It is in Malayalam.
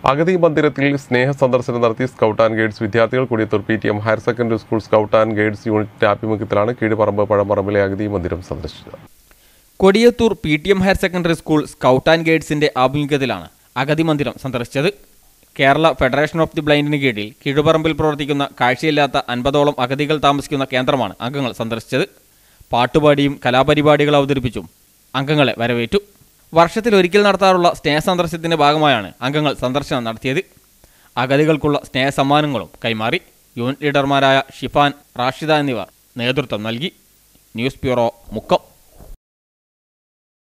അഗതി മന്ദിരത്തിൽ സ്നേഹ സന്ദർശനം നടത്തി സ്കൗട്ട് ആൻഡ് ഗൈഡ്സ് വിദ്യാർത്ഥികൾ Kodiyathur P T M higher secondary school scout and guides യൂണിറ്റിന്റെ ആഭിമുഖ്യത്തിലാണ് കീഴുപറമ്പ് പഴമറമ്പിലെ അഗതി മന്ദിരം സന്ദർശിച്ചത് Kodiyathur P T M higher secondary school scout and ഗൈഡ്സിന്റെ ആഭിമുഖ്യത്തിലാണ് അഗതി മന്ദിരം സന്ദർശിച്ചത് കേരള ഫെഡറേഷൻ ഓഫ് ദി ബ്ലൈൻഡിന് കീഴിൽ കീഴുപറമ്പിൽ പ്രവർത്തിക്കുന്ന കാഴ്ചയില്ലാത്ത അൻപതോളം അഗതികൾ താമസിക്കുന്ന കേന്ദ്രമാണ് അംഗങ്ങൾ സന്ദർശിച്ചത് പാട്ടുപാടിയും കലാപരിപാടികൾ അവതരിപ്പിച്ചും അംഗങ്ങളെ വരവേറ്റു വർഷത്തിൽ ഒരിക്കൽ നടത്താറുള്ള സ്നേഹ സന്ദർശനത്തിന്റെ ഭാഗമായാണ് അംഗങ്ങൾ സന്ദർശനം നടത്തിയത് അഗതികൾക്കുള്ള സ്നേഹ സമ്മാനങ്ങളും കൈമാറി യൂണിറ്റ് ലീഡർമാരായ ഷിഫാൻ റാഷിദ എന്നിവർ നേതൃത്വം നൽകി ന്യൂസ് ബ്യൂറോ മുക്കം